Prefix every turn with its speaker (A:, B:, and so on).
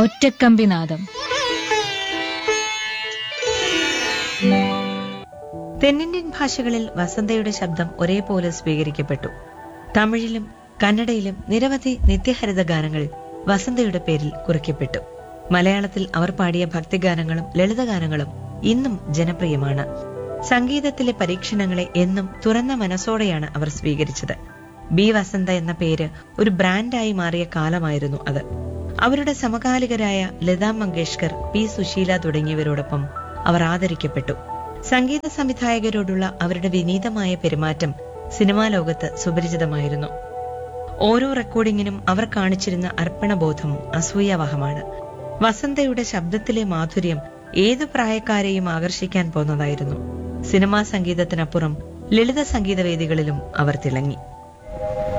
A: ഒറ്റക്കമ്പിനാദം
B: തെന്നിന്ത്യൻ ഭാഷകളിൽ വസന്തയുടെ ശബ്ദം ഒരേപോലെ സ്വീകരിക്കപ്പെട്ടു തമിഴിലും കന്നഡയിലും നിരവധി നിത്യഹരിത ഗാനങ്ങൾ വസന്തയുടെ പേരിൽ കുറിക്കപ്പെട്ടു മലയാളത്തിൽ അവർ പാടിയ ഭക്തിഗാനങ്ങളും ലളിതഗാനങ്ങളും ഇന്നും ജനപ്രിയമാണ് സംഗീതത്തിലെ പരീക്ഷണങ്ങളെ എന്നും തുറന്ന മനസ്സോടെയാണ് അവർ സ്വീകരിച്ചത് ബി വസന്ത എന്ന പേര് ഒരു ബ്രാൻഡായി മാറിയ കാലമായിരുന്നു അത് അവരുടെ സമകാലികരായ ലതാ മങ്കേഷ്കർ പി സുശീല തുടങ്ങിയവരോടൊപ്പം അവർ ആദരിക്കപ്പെട്ടു സംഗീത സംവിധായകരോടുള്ള അവരുടെ വിനീതമായ പെരുമാറ്റം സിനിമാ ലോകത്ത് സുപരിചിതമായിരുന്നു ഓരോ റെക്കോർഡിങ്ങിനും അവർ കാണിച്ചിരുന്ന അർപ്പണബോധം അസൂയാവഹമാണ് വസന്തയുടെ ശബ്ദത്തിലെ മാധുര്യം ഏതു പ്രായക്കാരെയും ആകർഷിക്കാൻ പോന്നതായിരുന്നു സിനിമാ സംഗീതത്തിനപ്പുറം ലളിത സംഗീതവേദികളിലും അവർ തിളങ്ങി